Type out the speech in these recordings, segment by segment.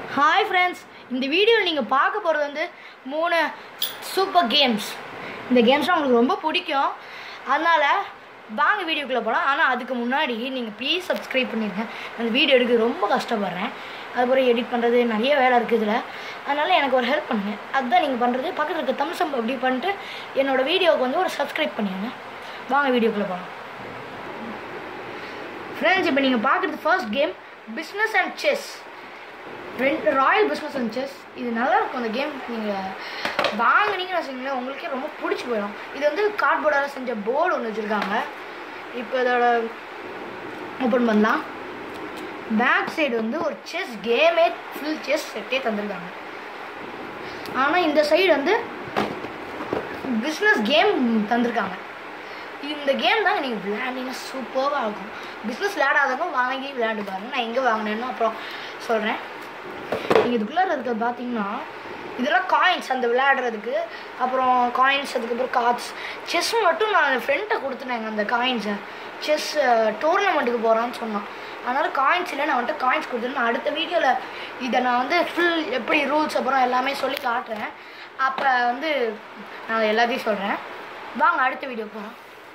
hi friends இந்த வீடியோவில் நீங்கள் பார்க்க போகிறது வந்து மூணு சூப்பர் கேம்ஸ் இந்த கேம்ஸ்லாம் உங்களுக்கு ரொம்ப பிடிக்கும் அதனால் வாங்க வீடியோக்குள்ளே போகலாம் ஆனால் அதுக்கு முன்னாடி நீங்கள் ப்ளீஸ் சப்ஸ்கிரைப் பண்ணிடுங்க அந்த வீடியோ எடுக்க ரொம்ப கஷ்டப்படுறேன் அதுக்கப்புறம் எடிட் பண்ணுறது நிறைய வேலை இருக்குது இதில் அதனால் எனக்கு ஒரு ஹெல்ப் பண்ணுங்க அதுதான் நீங்கள் பண்ணுறது பக்கத்தில் இருக்க தம்ஸ் அப் அப்படி பண்ணிட்டு என்னோட வீடியோவுக்கு வந்து ஒரு சப்ஸ்கிரைப் பண்ணிடுங்க வாங்க வீடியோக்குள்ளே போகலாம் ஃப்ரெண்ட்ஸ் இப்போ நீங்கள் பார்க்குறது first game business and chess ரெண்டு ராயல் பிஸ்னஸ் அண்ட் செஸ் இது நல்லா இருக்கும் அந்த கேம் நீங்கள் வாங்குனீங்கன்னு வச்சுங்களேன் உங்களுக்கே ரொம்ப பிடிச்சி போயிடும் இது வந்து கார்ட்போர்டால் செஞ்ச போர்டு ஒன்று வச்சுருக்காங்க இப்போ இதோட ஓப்பன் பண்ணலாம் பேக் சைடு வந்து ஒரு செஸ் கேமே ஃபுல் செஸ் செட்டே தந்திருக்காங்க ஆனால் இந்த சைடு வந்து பிஸ்னஸ் கேம் தந்திருக்காங்க இந்த கேம் தான் நீங்கள் விளையாண்டிங்கன்னா சூப்பராக இருக்கும் பிஸ்னஸ் விளையாடாதவங்க வாங்கி விளையாண்டு பாருங்க நான் எங்கே வாங்கினேன்னு அப்புறம் சொல்கிறேன் நீங்கள் இதுக்குள்ளே இருக்கிறது பார்த்தீங்கன்னா இதெல்லாம் காயின்ஸ் அந்த விளையாடுறதுக்கு அப்புறம் காயின்ஸ் அதுக்கப்புறம் கார்ட்ஸ் செஸ் மட்டும் நான் என் ஃப்ரெண்ட்டை கொடுத்துனேங்க அந்த காயின்ஸை செஸ் டோர்னமெண்ட்டுக்கு போகிறான்னு சொன்னான் அதனால் காயின்ஸ் இல்லை நான் வந்துட்டு காயின்ஸ் கொடுத்துருந்தேன் நான் அடுத்த வீடியோவில் இதை நான் வந்து ஃபுல் எப்படி ரூல்ஸ் அப்புறம் எல்லாமே சொல்லி காட்டுறேன் அப்போ வந்து நான் எல்லாத்தையும் சொல்கிறேன் வாங்க அடுத்த வீடியோ போகிறோம்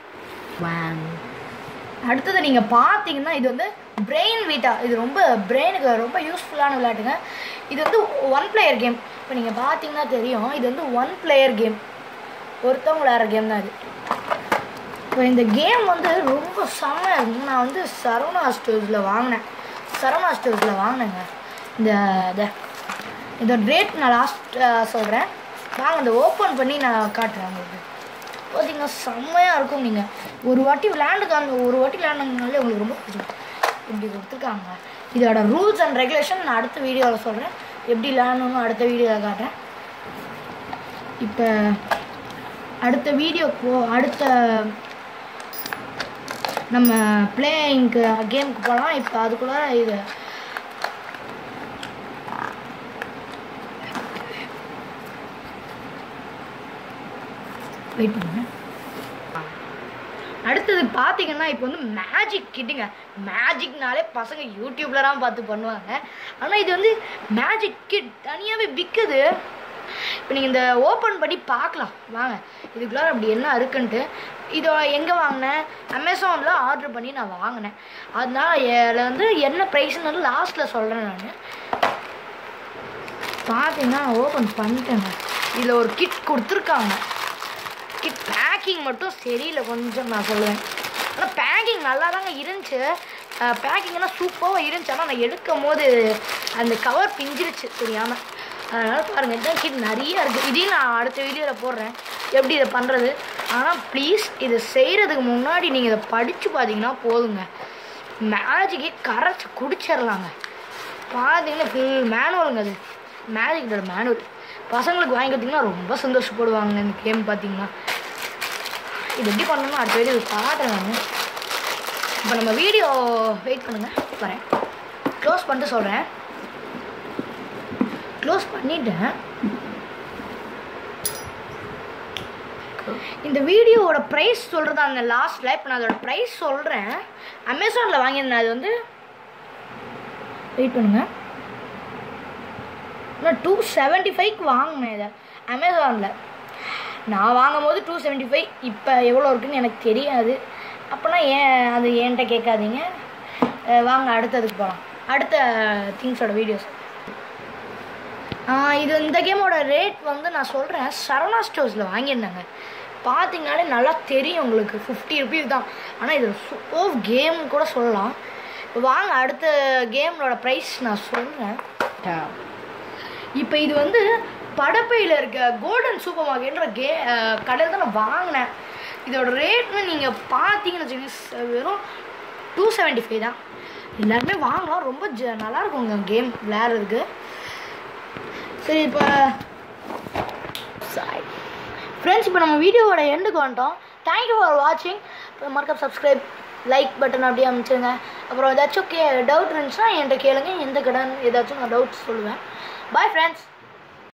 அடுத்தது நீங்கள் பார்த்தீங்கன்னா இது வந்து பிரெயின் வீட்டா இது ரொம்ப பிரெயினுக்கு ரொம்ப யூஸ்ஃபுல்லான விளையாட்டுங்க இது வந்து ஒன் பிளேயர் கேம் இப்போ நீங்கள் பார்த்தீங்கன்னா தெரியும் இது வந்து ஒன் பிளேயர் கேம் ஒருத்தவங்க விளையாடுற கேம் தான் இது இப்போ இந்த கேம் வந்து ரொம்ப செம்மையாக இருக்குங்க நான் வந்து சரவணா ஸ்டோர்ஸில் வாங்கினேன் சரவணா ஸ்டோர்ஸில் வாங்கினேங்க இந்த இதை இதோட ரேட் நான் லாஸ்ட் சொல்கிறேன் வாங்க இந்த ஓப்பன் பண்ணி நான் காட்டுறேன் உங்களுக்கு பார்த்தீங்கன்னா செம்மையாக இருக்கும் நீங்கள் ஒரு வாட்டி விளையாண்டுக்காங்க ஒரு வாட்டி விளையாண்டுனாலே உங்களுக்கு ரொம்ப பிடிச்சிருக்கும் இப்படி கொடுத்துருக்காங்க இதோட ரூல்ஸ் அண்ட் ரெகுலேஷன் நான் அடுத்த வீடியோவில் சொல்கிறேன் எப்படி விளையாடணும்னு அடுத்த வீடியோவில் காட்டுறேன் இப்போ அடுத்த வீடியோ போ அடுத்த நம்ம பிளேயிங்க்கு கேமுக்கு போகலாம் இப்போ அதுக்குள்ளே இது வெயிட் பண்ணுங்க அடுத்தது பார்த்தீங்கன்னா இப்போ வந்து மேஜிக் கிட்டுங்க மேஜிக்னாலே பசங்க யூடியூப்லலாம் பார்த்து பண்ணுவாங்க ஆனால் இது வந்து மேஜிக் கிட் தனியாகவே விற்குது இப்போ நீங்கள் இந்த ஓப்பன் பண்ணி பார்க்கலாம் வாங்க இதுக்குள்ளார அப்படி என்ன இருக்குன்ட்டு இதை எங்கே வாங்கினேன் அமேசானில் ஆர்டர் பண்ணி நான் வாங்கினேன் அதனால இதில் வந்து என்ன ப்ரைஸ்னு வந்து லாஸ்ட்டில் சொல்கிறேன் நான் பார்த்தீங்கன்னா ஓப்பன் பண்ணிட்டேங்க இதில் ஒரு கிட் கொடுத்துருக்காங்க கிட் பேக்கிங் மட்டும் சரியில்லை கொஞ்சம் நான் சொல்லுவேன் ஆனால் பேக்கிங் நல்லா தாங்க இருந்துச்சு பேக்கிங்லாம் சூப்பராக இருந்துச்சு ஆனால் நான் எடுக்கும் போது அந்த கவர் பிஞ்சிருச்சு தெரியாமல் அதனால் பாருங்கள் இதான் கிட் நிறைய இருக்குது இதையும் நான் அடுத்த வீடியோவில் போடுறேன் எப்படி இதை பண்ணுறது ஆனால் ப்ளீஸ் இதை செய்கிறதுக்கு முன்னாடி நீங்கள் இதை படித்து பார்த்தீங்கன்னா போதுங்க மேஜிக்கே கரைச்சி குடிச்சிடலாங்க பார்த்தீங்கன்னா ஃபுல் மேனுவலுங்க அது மேஜிக்கோட மேனுவல் பசங்களுக்கு வாங்கி கொடுத்தீங்கன்னா ரொம்ப சந்தோஷப்படுவாங்க இந்த கேம் பார்த்தீங்கன்னா இது எப்படி பண்ணணும்னு அடுத்த வீடியோ காட்டுறேன் நான் இப்போ நம்ம வீடியோ வெயிட் பண்ணுங்கள் வரேன் க்ளோஸ் பண்ணிட்டு சொல்கிறேன் க்ளோஸ் பண்ணிட்டேன் இந்த வீடியோவோட ப்ரைஸ் சொல்கிறது அந்த லாஸ்ட்டில் இப்போ நான் அதோட ப்ரைஸ் சொல்கிறேன் அமேசானில் வாங்கியிருந்தேன் அது வந்து வெயிட் பண்ணுங்கள் நான் டூ செவன்ட்டி ஃபைவ்க்கு வாங்கினேன் இதை அமேசானில் நான் வாங்கும் போது டூ செவன்ட்டி ஃபைவ் இப்போ எவ்வளோ இருக்குன்னு எனக்கு தெரியாது அப்போனா ஏன் அது என்கிட்ட கேட்காதீங்க வாங்க அடுத்ததுக்கு போகலாம் அடுத்த திங்ஸோட வீடியோஸ் இது இந்த கேமோட ரேட் வந்து நான் சொல்கிறேன் சரவணா ஸ்டோர்ஸில் வாங்கியிருந்தாங்க பார்த்தீங்கனாலே நல்லா தெரியும் உங்களுக்கு ஃபிஃப்டி ருபீஸ் தான் ஆனால் இது சூப்பர் கேம் கூட சொல்லலாம் வாங்க அடுத்த கேமோட ப்ரைஸ் நான் சொல்கிறேன் இப்போ இது வந்து படப்பையில் இருக்க கோல்டன் சூப்பர் மார்க்கெட்ன்ற கே கடையில் தான் நான் வாங்கினேன் இதோட ரேட்னு நீங்கள் பார்த்தீங்கன்னு வச்சுக்கோங்க வெறும் டூ செவன்ட்டி ஃபைவ் தான் எல்லாருமே வாங்கலாம் ரொம்ப ஜ நல்லா இருக்குங்க கேம் விளையாடுறதுக்கு சரி இப்போ ஃப்ரெண்ட்ஸ் இப்போ நம்ம வீடியோவோட எண்டுக்கு வந்துட்டோம் தேங்க்யூ ஃபார் வாட்சிங் மறக்காம சப்ஸ்கிரைப் லைக் பட்டன் அப்படியே அமைச்சிருங்க அப்புறம் ஏதாச்சும் கே டவுட் இருந்துச்சுன்னா என்கிட்ட கேளுங்க எந்த கடன் ஏதாச்சும் நான் டவுட்ஸ் சொல்லுவேன் பாய் ஃப்ரெண்ட்ஸ்